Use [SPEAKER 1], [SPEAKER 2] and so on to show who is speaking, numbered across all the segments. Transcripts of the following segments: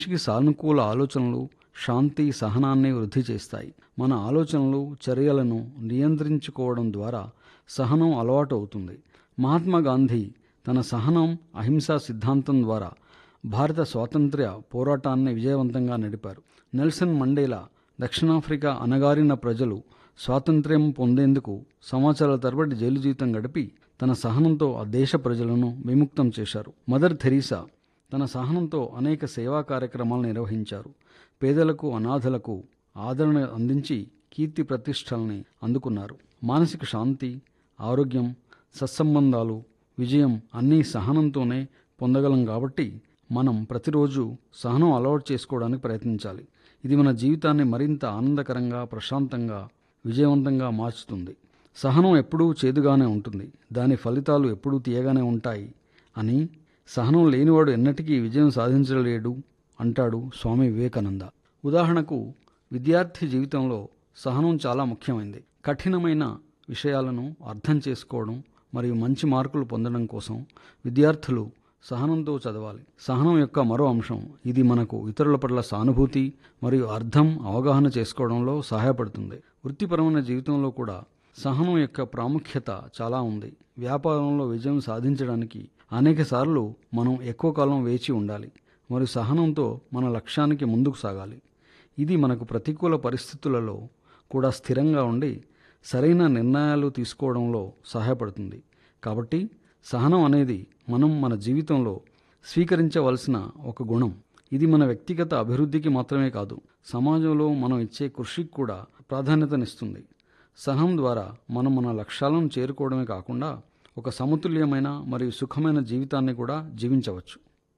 [SPEAKER 1] మనిషికి సానుకూల ఆలోచనలు శాంతి సహనాన్ని వృద్ధి చేస్తాయి మన ఆలోచనలు చర్యలను నియంత్రించుకోవడం ద్వారా సహనం అలవాటు అవుతుంది మహాత్మా గాంధీ తన సహనం అహింసా సిద్ధాంతం ద్వారా భారత స్వాతంత్ర్య పోరాటాన్ని విజయవంతంగా నడిపారు నెల్సన్ మండేలా దక్షిణాఫ్రికా అణగారిన ప్రజలు స్వాతంత్ర్యం పొందేందుకు సంవత్సరాల తరబడి జైలు జీవితం గడిపి తన సహనంతో ఆ దేశ ప్రజలను విముక్తం చేశారు మదర్ థెరీసా తన సహనంతో అనేక సేవా కార్యక్రమాలు నిర్వహించారు పేదలకు అనాథలకు ఆదరణ అందించి కీర్తి ప్రతిష్టల్ని అందుకున్నారు మానసిక శాంతి ఆరోగ్యం సత్సంబంధాలు విజయం అన్నీ సహనంతోనే పొందగలం కాబట్టి మనం ప్రతిరోజు సహనం అలవాటు చేసుకోవడానికి ప్రయత్నించాలి ఇది మన జీవితాన్ని మరింత ఆనందకరంగా ప్రశాంతంగా విజయవంతంగా మార్చుతుంది సహనం ఎప్పుడూ చేదుగానే ఉంటుంది దాని ఫలితాలు ఎప్పుడూ తీయగానే ఉంటాయి అని సహనం లేనివాడు ఎన్నటికీ విజయం సాధించలేడు అంటాడు స్వామి వివేకానంద ఉదాహరణకు విద్యార్థి జీవితంలో సహనం చాలా ముఖ్యమైనది కఠినమైన విషయాలను అర్థం చేసుకోవడం మరియు మంచి మార్కులు పొందడం కోసం విద్యార్థులు సహనంతో చదవాలి సహనం యొక్క మరో అంశం ఇది మనకు ఇతరుల పట్ల సానుభూతి మరియు అర్థం అవగాహన చేసుకోవడంలో సహాయపడుతుంది వృత్తిపరమైన జీవితంలో కూడా సహనం యొక్క ప్రాముఖ్యత చాలా ఉంది వ్యాపారంలో విజయం సాధించడానికి అనేక సార్లు మనం ఎక్కువ కాలం వేచి ఉండాలి మరియు సహనంతో మన లక్ష్యానికి ముందుకు సాగాలి ఇది మనకు ప్రతికూల పరిస్థితులలో కూడా స్థిరంగా ఉండి సరైన నిర్ణయాలు తీసుకోవడంలో సహాయపడుతుంది కాబట్టి సహనం అనేది మనం మన జీవితంలో స్వీకరించవలసిన ఒక గుణం ఇది మన వ్యక్తిగత అభివృద్ధికి మాత్రమే కాదు సమాజంలో మనం ఇచ్చే కృషికి కూడా ప్రాధాన్యతనిస్తుంది సహనం ద్వారా మనం మన లక్ష్యాలను చేరుకోవడమే కాకుండా ఒక సమతుల్యమైన మరియు సుఖమైన జీవితాన్ని కూడా జీవించవచ్చు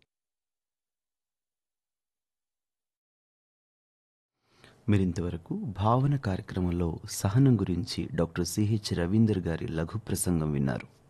[SPEAKER 2] మీరింతవరకు భావన కార్యక్రమంలో సహనం గురించి డాక్టర్ సిహెచ్ రవీందర్ గారి లఘు ప్రసంగం విన్నారు